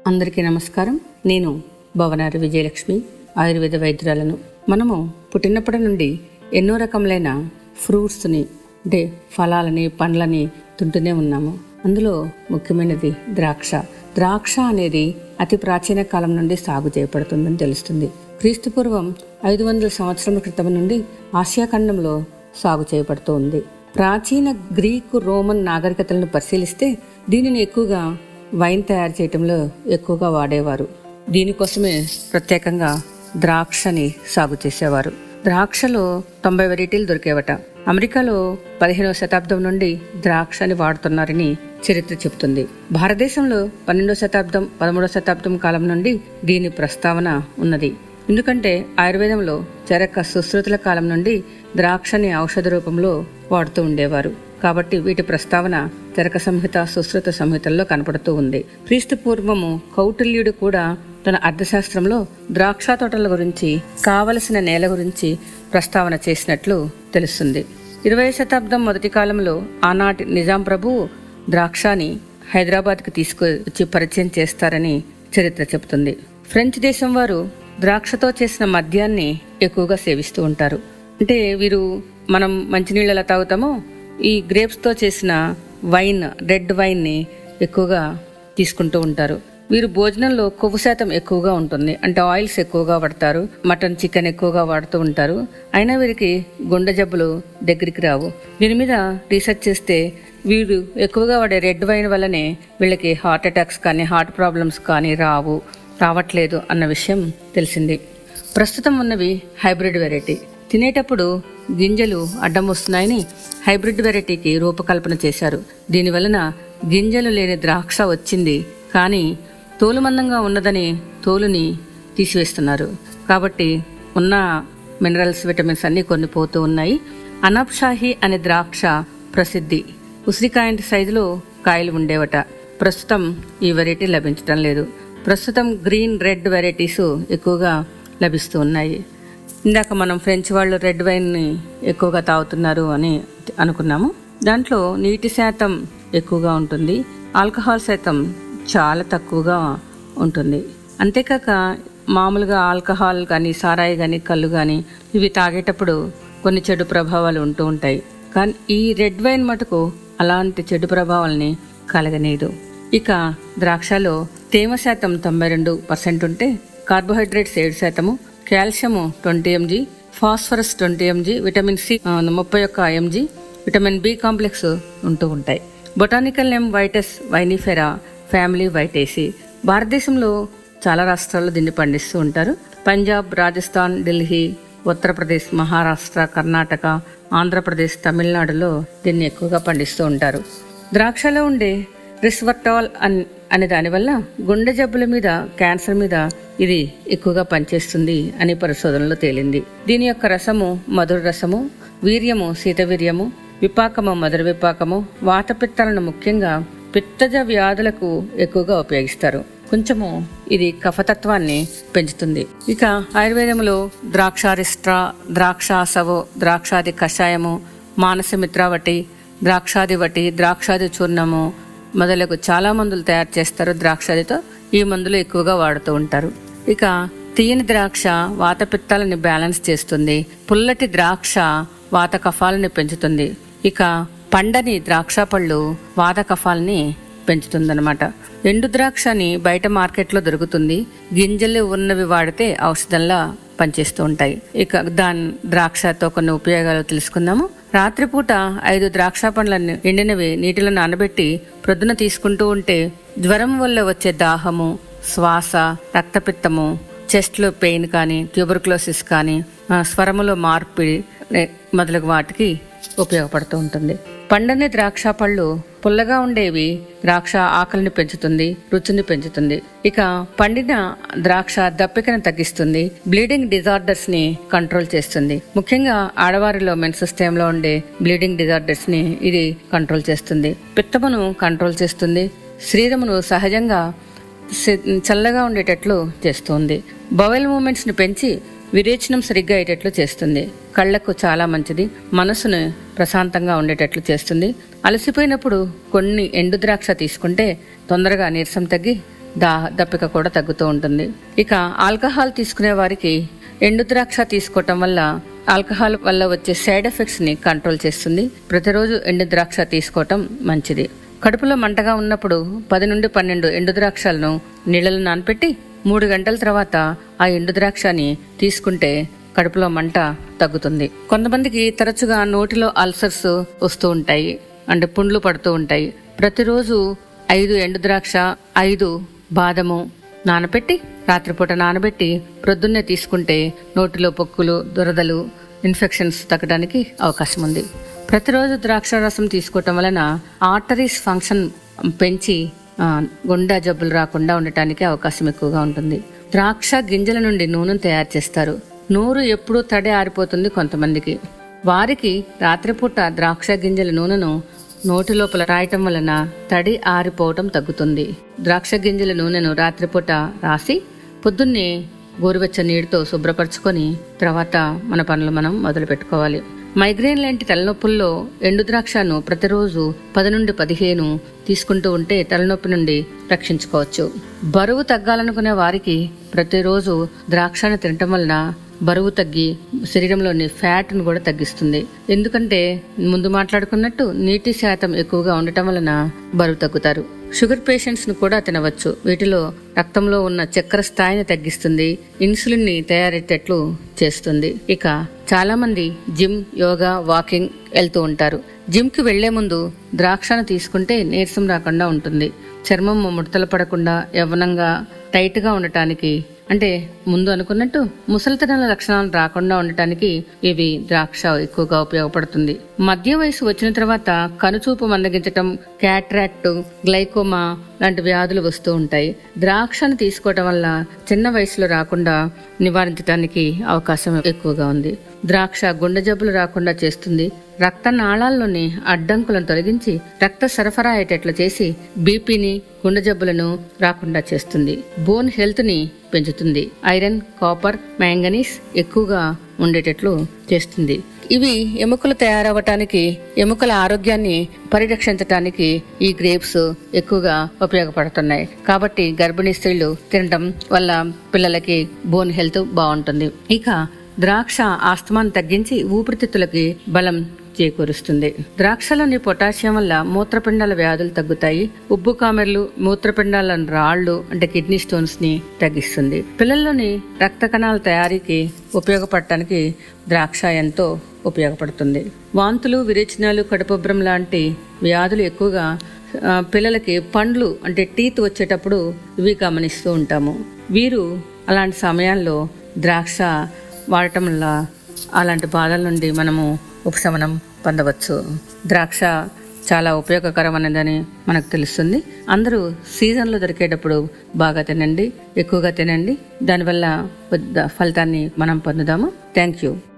అందరికీ నమస్కారం నేను భవనారి విజయలక్ష్మి ఆయుర్వేద వైద్యురాలను మనము పుట్టినప్పటి నుండి ఎన్నో రకములైన ఫ్రూట్స్ని అంటే ఫలాలని పండ్లని తింటూనే ఉన్నాము అందులో ముఖ్యమైనది ద్రాక్ష ద్రాక్ష అనేది అతి ప్రాచీన కాలం నుండి సాగు చేయబడుతుందని తెలుస్తుంది క్రీస్తు పూర్వం ఐదు వందల సంవత్సరాల క్రితం నుండి ఆసియా ఖండంలో సాగు చేయబడుతూ ఉంది ప్రాచీన గ్రీకు రోమన్ నాగరికతలను పరిశీలిస్తే దీనిని ఎక్కువగా వైన్ తయారు చేయటంలో ఎక్కువగా వాడేవారు దీనికోసమే ప్రత్యేకంగా ద్రాక్షని సాగు చేసేవారు ద్రాక్షలో తొంభై వెరైటీలు దొరికేవట అమెరికాలో పదిహేనవ శతాబ్దం నుండి ద్రాక్షని వాడుతున్నారని చరిత్ర చెబుతుంది భారతదేశంలో పన్నెండవ శతాబ్దం పదమూడవ శతాబ్దం కాలం నుండి దీని ప్రస్తావన ఉన్నది ఎందుకంటే ఆయుర్వేదంలో చరక సుశ్రుతుల కాలం నుండి ద్రాక్షని ఔషధ రూపంలో వాడుతూ ఉండేవారు కాబట్టి వీటి ప్రస్తావన చరక సంహిత సుశ్రుత సంహితల్లో కనపడుతూ ఉంది క్రీస్తు పూర్వము కౌటిల్యుడు కూడా తన అర్థశాస్త్రంలో ద్రాక్ష తోటల గురించి కావలసిన నేల గురించి ప్రస్తావన చేసినట్లు తెలుస్తుంది ఇరవై శతాబ్దం మొదటి కాలంలో ఆనాటి నిజాం ప్రభువు ద్రాక్షని హైదరాబాద్కి తీసుకొచ్చి పరిచయం చేస్తారని చరిత్ర చెబుతుంది ఫ్రెంచ్ దేశం వారు ద్రాక్షతో చేసిన మద్యాన్ని ఎక్కువగా సేవిస్తూ ఉంటారు అంటే వీరు మనం మంచినీళ్ళు ఎలా తాగుతామో ఈ గ్రేప్స్తో చేసిన వైన్ రెడ్ వైన్ని ఎక్కువగా తీసుకుంటూ ఉంటారు వీరు భోజనంలో కొవ్వు శాతం ఎక్కువగా ఉంటుంది అంటే ఆయిల్స్ ఎక్కువగా వాడతారు మటన్ చికెన్ ఎక్కువగా వాడుతూ ఉంటారు అయినా వీరికి గుండె జబ్బులు దగ్గరికి రావు దీని మీద రీసెర్చ్ చేస్తే వీరు ఎక్కువగా వాడే రెడ్ వైన్ వల్లనే వీళ్ళకి హార్ట్ అటాక్స్ కానీ హార్ట్ ప్రాబ్లమ్స్ కానీ రావు రావట్లేదు అన్న విషయం తెలిసింది ప్రస్తుతం ఉన్నవి హైబ్రిడ్ వెరైటీ తినేటప్పుడు గింజలు అడ్డం వస్తున్నాయని హైబ్రిడ్ వెరైటీకి రూపకల్పన చేశారు దీనివలన గింజలు లేని ద్రాక్ష వచ్చింది కానీ తోలు మందంగా ఉన్నదని తోలుని తీసివేస్తున్నారు కాబట్టి ఉన్న మినరల్స్ విటమిన్స్ అన్నీ కొన్ని పోతూ ఉన్నాయి అనాబ్షాహి అనే ద్రాక్ష ప్రసిద్ధి ఉసిరికాయంటి సైజులో కాయలు ఉండేవట ప్రస్తుతం ఈ వెరైటీ లభించడం లేదు ప్రస్తుతం గ్రీన్ రెడ్ వెరైటీస్ ఎక్కువగా లభిస్తూ ఉన్నాయి ఇందాక మనం ఫ్రెంచ్ వాళ్ళు రెడ్ వైన్ని ఎక్కువగా తాగుతున్నారు అని అనుకున్నాము దాంట్లో నీటి శాతం ఎక్కువగా ఉంటుంది ఆల్కహాల్ శాతం చాలా తక్కువగా ఉంటుంది అంతేకాక మామూలుగా ఆల్కహాల్ కానీ సారాయి కానీ కళ్ళు కానీ ఇవి తాగేటప్పుడు కొన్ని చెడు ప్రభావాలు ఉంటూ ఉంటాయి కానీ ఈ రెడ్ వైన్ మటుకు అలాంటి చెడు ప్రభావాల్ని కలగనీయదు ఇక ద్రాక్షలో తేమ శాతం తొంభై రెండు పర్సెంట్ ఉంటే కార్బోహైడ్రేట్స్ ఏడు శాతము calcium twenty mg phosphorus twenty mg vitamin C ఆ, ముప్పై ఒక్క ఎంజీ విటమిన్ బి కాంప్లెక్స్ ఉంటూ ఉంటాయి botanical name Vitis vinifera family Vitaceae భారతదేశంలో చాలా రాష్ట్రాల్లో దీన్ని పండిస్తూ ఉంటారు పంజాబ్ రాజస్థాన్ ఢిల్లీ ఉత్తరప్రదేశ్ మహారాష్ట్ర కర్ణాటక ఆంధ్రప్రదేశ్ తమిళనాడులో దీన్ని ఎక్కువగా పండిస్తూ ఉంటారు ద్రాక్షలో ఉండే రిస్వర్టాల్ అన్ అనే దానివల్ల గుండె జబ్బుల మీద క్యాన్సర్ మీద ఇది ఎక్కువగా పనిచేస్తుంది అని పరిశోధనలో తేలింది దీని యొక్క రసము మధుర రసము వీర్యము శీతవీర్యము విపాకము మధుర విపాకము వాతపిత్తాలను ముఖ్యంగా పిత్తజ వ్యాధులకు ఎక్కువగా ఉపయోగిస్తారు కొంచెము ఇది కఫతత్వాన్ని పెంచుతుంది ఇక ఆయుర్వేదంలో ద్రాక్షారిష్ట్ర ద్రాక్షాసవు ద్రాక్షాది కషాయము మానసమిత్రావటి ద్రాక్షాది వటి ద్రాక్షాది చూర్ణము మొదలగు చాలా మందులు తయారు చేస్తారు ద్రాక్షాదితో ఈ మందులు ఎక్కువగా వాడుతూ ఉంటారు ఇక తీయని ద్రాక్ష వాతపిత్తాలని బ్యాలెన్స్ చేస్తుంది పుల్లటి ద్రాక్ష వాత కఫాలని పెంచుతుంది ఇక పండని ద్రాక్ష పళ్ళు వాత కఫాలని పెంచుతుందన్నమాట ఎండు ద్రాక్షని బయట మార్కెట్లో దొరుకుతుంది గింజలు ఉన్నవి వాడితే ఔషధంలా పనిచేస్తూ ఉంటాయి ఇక దాని ద్రాక్షతో కొన్ని ఉపయోగాలు తెలుసుకుందాము రాత్రిపూట ఐదు ద్రాక్ష పండ్లను ఎండినవి నీటిలో నానబెట్టి ప్రొద్దున తీసుకుంటూ ఉంటే జ్వరం వల్ల వచ్చే దాహము శ్వాస రక్తపిత్తము చెస్ట్లో పెయిన్ కానీ ట్యూబర్క్లోసిస్ కానీ ఆ, స్వరములో మార్పిడి ఏ, మొదలగు వాటికి ఉపయోగపడుతూ ఉంటుంది పండని ద్రాక్ష పళ్ళు పుల్లగా ఉండేవి ద్రాక్ష ఆకలిని పెంచుతుంది రుచిని పెంచుతుంది ఇక పండిన ద్రాక్ష దప్పికను తగ్గిస్తుంది బ్లీడింగ్ డిజార్డర్స్ ని కంట్రోల్ చేస్తుంది ముఖ్యంగా ఆడవారిలో మెన్సెస్ టైంలో ఉండే బ్లీడింగ్ డిజార్డర్స్ ని ఇది కంట్రోల్ చేస్తుంది పిత్తమును కంట్రోల్ చేస్తుంది శరీరమును సహజంగా సి- చల్లగా ఉండేటట్లు చేస్తుంది బవెల్ మూమెంట్స్ ని పెంచి విరేచనం సరిగ్గా అయ్యేటట్లు చేస్తుంది కళ్ళకు చాలా మంచిది మనసును ప్రశాంతంగా ఉండేటట్లు చేస్తుంది అలసిపోయినప్పుడు కొన్ని ఎండు ద్రాక్ష తీసుకుంటే తొందరగా నీరసం తగ్గి దా దప్పిక కూడా తగ్గుతూ ఉంటుంది ఇక ఆల్కహాల్ తీసుకునే వారికి ఎండు ద్రాక్ష తీసుకోవటం వల్ల ఆల్కహాల్ వల్ల వచ్చే సైడ్ ఎఫెక్ట్స్ ని కంట్రోల్ చేస్తుంది ప్రతిరోజు ఎండు ద్రాక్ష తీసుకోవటం మంచిది కడుపులో మంటగా ఉన్నప్పుడు పది నుండి పన్నెండు ఎండు ద్రాక్షలను నీళ్ళలో నానపెట్టి మూడు గంటల తర్వాత ఆ ఎండు ద్రాక్షని తీసుకుంటే కడుపులో మంట తగ్గుతుంది కొంతమందికి తరచుగా నోటిలో అల్సర్స్ వస్తూ ఉంటాయి అంటే పుండ్లు పడుతూ ఉంటాయి ప్రతిరోజు ఐదు ఎండు ద్రాక్ష ఐదు బాదము నానబెట్టి రాత్రిపూట నానబెట్టి ప్రొద్దున్నే తీసుకుంటే నోటిలో పొక్కులు దురదలు ఇన్ఫెక్షన్స్ తగ్గడానికి అవకాశం ఉంది ప్రతిరోజు ద్రాక్ష రసం తీసుకోవటం వలన ఆర్టరీస్ ఫంక్షన్ పెంచి ఆ, గుండె జబ్బులు రాకుండా ఉండటానికి అవకాశం ఎక్కువగా ఉంటుంది ద్రాక్ష గింజల నుండి నూనెను తయారు చేస్తారు నోరు ఎప్పుడూ తడి ఆరిపోతుంది కొంతమందికి వారికి రాత్రిపూట ద్రాక్ష గింజల నూనెను నోటి లోపల రాయటం వలన తడి ఆరిపోవటం తగ్గుతుంది ద్రాక్ష గింజల నూనెను రాత్రిపూట రాసి పొద్దున్నే గోరువెచ్చ నీటితో శుభ్రపరచుకొని తర్వాత మన పనులు మనం మొదలు పెట్టుకోవాలి మైగ్రేన్ లాంటి తలనొప్పుల్లో ఎండు ద్రాక్షను ప్రతిరోజు పది నుండి పదిహేను తీసుకుంటూ ఉంటే తలనొప్పి నుండి రక్షించుకోవచ్చు బరువు తగ్గాలనుకునే వారికి ప్రతిరోజు ద్రాక్షను తినటం వలన బరువు తగ్గి శరీరంలోని ఫ్యాట్ను కూడా తగ్గిస్తుంది ఎందుకంటే ముందు మాట్లాడుకున్నట్టు నీటి శాతం ఎక్కువగా ఉండటం వలన బరువు తగ్గుతారు షుగర్ పేషెంట్స్ ను కూడా తినవచ్చు వీటిలో రక్తంలో ఉన్న చక్కెర స్థాయిని తగ్గిస్తుంది ఇన్సులిన్ ని తయారయ్యేటట్లు చేస్తుంది ఇక చాలా మంది జిమ్ యోగా వాకింగ్ వెళ్తూ ఉంటారు జిమ్ కి వెళ్లే ముందు ద్రాక్షను తీసుకుంటే నీరసం రాకుండా ఉంటుంది చర్మం ముడతలు పడకుండా యవ్వనంగా టైట్ గా ఉండటానికి అంటే ముందు అనుకున్నట్టు ముసలితనాల లక్షణాలు రాకుండా ఉండటానికి ఇవి ద్రాక్ష ఎక్కువగా ఉపయోగపడుతుంది మధ్య వయసు వచ్చిన తర్వాత కనుచూపు మందగించటం క్యాట్రాక్ట్ గ్లైకోమా లాంటి వ్యాధులు వస్తూ ఉంటాయి ద్రాక్షను తీసుకోవటం వల్ల చిన్న వయసులో రాకుండా నివారించడానికి అవకాశం ఎక్కువగా ఉంది ద్రాక్ష గుండె జబ్బులు రాకుండా చేస్తుంది రక్త నాళాల్లోని అడ్డంకులను తొలగించి రక్త సరఫరా అయ్యేటట్లు చేసి బీపీని గుండె జబ్బులను రాకుండా చేస్తుంది బోన్ హెల్త్ ని పెంచుతుంది ఐరన్ కాపర్ మ్యాంగనీస్ ఎక్కువగా ఉండేటట్లు చేస్తుంది ఇవి ఎముకలు తయారవటానికి ఎముకల ఆరోగ్యాన్ని పరిరక్షించటానికి ఈ గ్రేప్స్ ఎక్కువగా ఉపయోగపడుతున్నాయి కాబట్టి గర్భిణీ స్త్రీలు తినడం వల్ల పిల్లలకి బోన్ హెల్త్ బాగుంటుంది ఇక ద్రాక్ష ఆస్తమాను తగ్గించి ఊపిరితిత్తులకి బలం చేకూరుస్తుంది ద్రాక్షలోని పొటాషియం వల్ల మూత్రపిండాల వ్యాధులు తగ్గుతాయి ఉబ్బు కామెర్లు మూత్రపిండాల రాళ్లు అంటే కిడ్నీ స్టోన్స్ ని తగ్గిస్తుంది పిల్లల్లోని రక్త కణాల తయారీకి ఉపయోగపడటానికి ద్రాక్ష ఎంతో ఉపయోగపడుతుంది వాంతులు విరేచనాలు కడుపుబ్బరం లాంటి వ్యాధులు ఎక్కువగా ఆ, పిల్లలకి పండ్లు అంటే టీత్ వచ్చేటప్పుడు ఇవి గమనిస్తూ ఉంటాము వీరు అలాంటి సమయాల్లో ద్రాక్ష వాడటం వల్ల అలాంటి బాధల నుండి మనము ఉపశమనం పొందవచ్చు ద్రాక్ష చాలా ఉపయోగకరమైనదని మనకు తెలుస్తుంది అందరూ సీజన్లో దొరికేటప్పుడు బాగా తినండి ఎక్కువగా తినండి దానివల్ల పెద్ద ఫలితాన్ని మనం పొందుదాము థ్యాంక్ యూ